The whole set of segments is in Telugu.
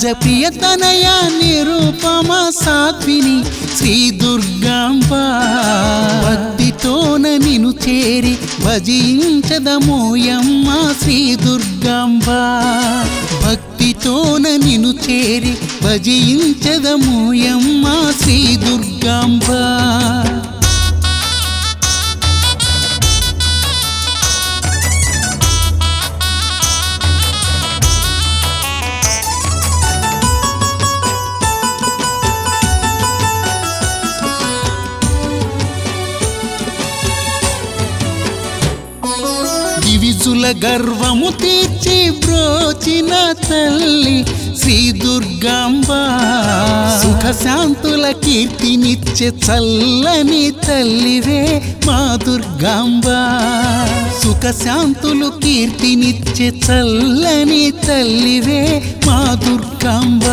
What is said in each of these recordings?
రాజప్రియతనయ నిరూపమ సాత్విని శ్రీ దుర్గాంబ భక్తితోన నిను చేరి భజించదమోయమ్మ శ్రీ దుర్గాంబ భక్తితోన నిను చేరి భజించదమోయమ్మ శ్రీ దుర్గాంబ దివిజుల గర్వము తీర్చి బ్రోచిన తల్లి శ్రీ దుర్గాంబ సుఖ శాంతుల కీర్తినిచ్చే చల్లని తల్లివే మా దుర్గాంబ సుఖ శాంతులు కీర్తినిచ్చే చల్లని తల్లివే మా దుర్గాంబ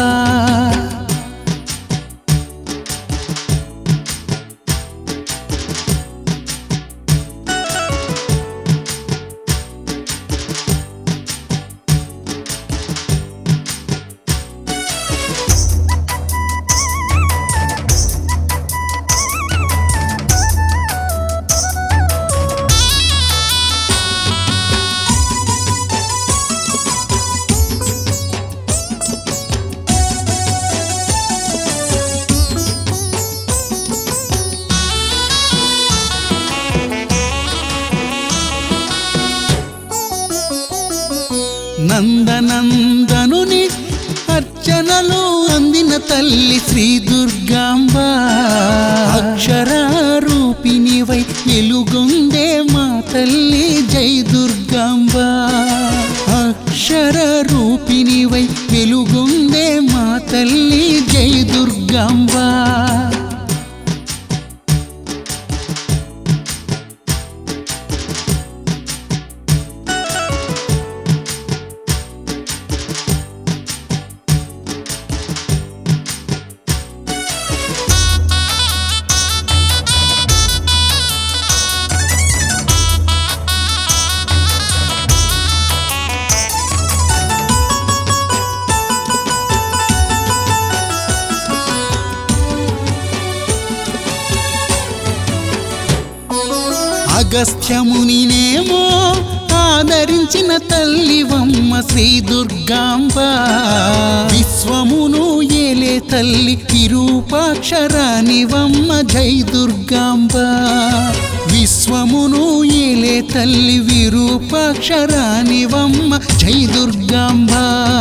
నందనందనుని అర్చనలు అందిన తల్లి శ్రీ దుర్గాంబ అక్షరారూపిణివై వెలుగొందే మా తల్లి జై దుర్గాంబ అక్షరరూపిణివై వెలుగొందే మా తల్లి జై దుర్గాంబ అగస్త్యమునినేమో ఆదరించిన తల్లివమ్మ శ్రీ దుర్గాంబ విశ్వమును ఏలే తల్లి విరూపాక్షరానివమ్మ జై దుర్గాంబ విశ్వమును ఏలే తల్లి విరూపాక్షరానివమ్మ జై దుర్గాంబ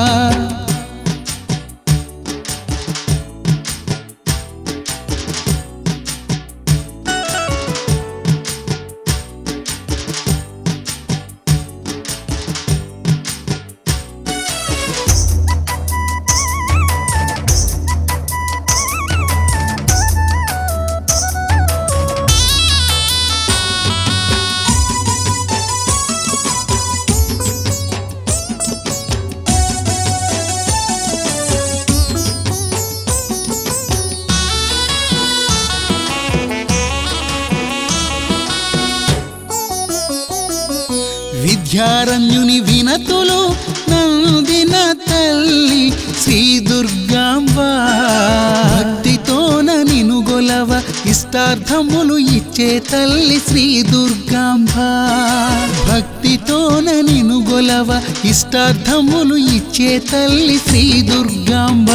విద్యారణ్యుని వినతులు నందిన తల్లి శ్రీ దుర్గాంబ భక్తితోన నిను గొలవ ఇష్టార్థములు ఇచ్చే తల్లి శ్రీ దుర్గాంబ భక్తితోన నిను గొలవ ఇష్టార్థములు ఇచ్చే తల్లి శ్రీ దుర్గాంబ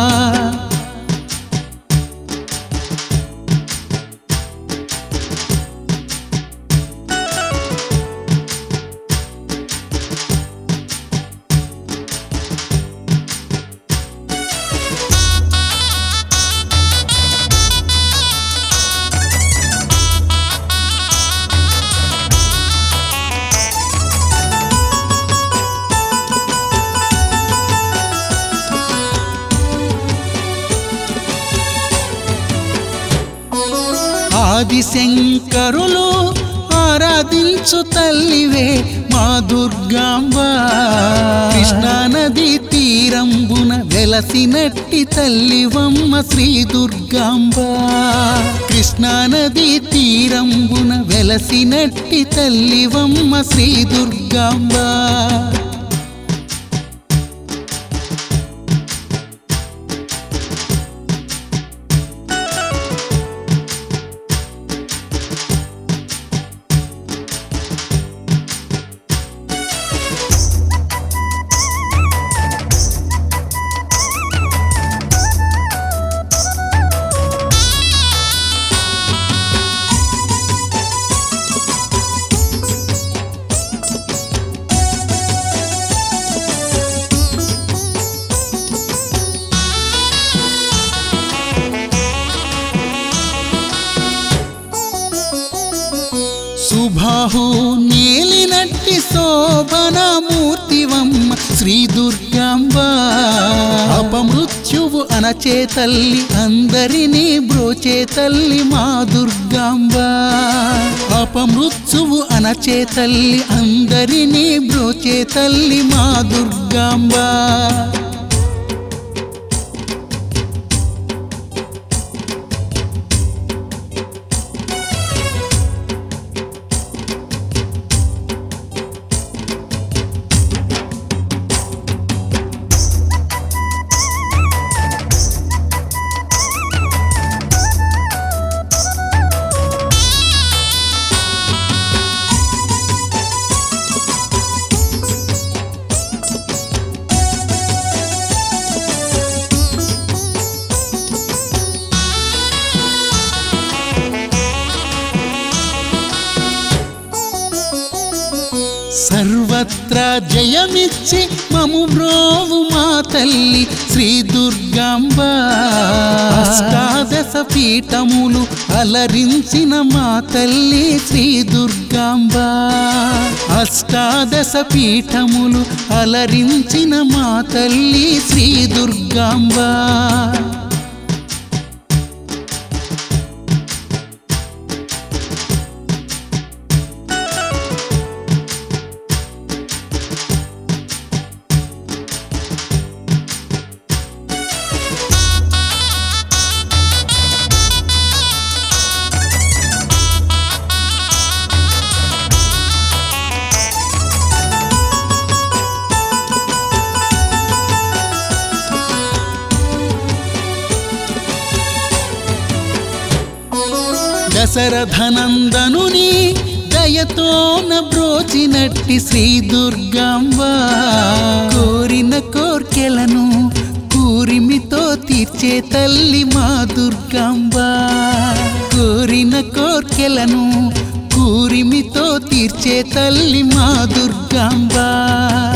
ఆదిశంకరులు ఆరాధించు తల్లివే మా దుర్గాంబ కృష్ణానది తీరంబున వెలసినట్టి తల్లివమ్మ శ్రీ దుర్గాంబ కృష్ణానది తీరంబున వెలసినట్టి తల్లివమ్మ శ్రీ దుర్గాంబ బాహు నేలినట్టి శోభనమూర్తివమ్మ శ్రీ దుర్గాంబ అపమృత్యువు అనచే తల్లి అందరినీ బ్రోచే తల్లి మా దుర్గాంబ అపమృత్యువు అనచే తల్లి అందరినీ బ్రోచే తల్లి మా దుర్గాంబ సర్వత్రా జయమిచ్చి మము బ్రోవు మా తల్లి శ్రీ దుర్గాంబ అష్టాదశ పీఠములు అలరించిన మా తల్లి శ్రీ దుర్గాంబ అష్టాదశ పీఠములు అలరించిన మా తల్లి శ్రీ దుర్గాంబ దశరథనందనుని దయతోన బ్రోచినట్టి శ్రీ దుర్గాంబ కోరిన కోర్కెలను కూరిమితో తీర్చే తల్లి మా దుర్గాంబ కోరిన కోర్కెలను కూరిమితో తీర్చే తల్లి మా దుర్గాంబ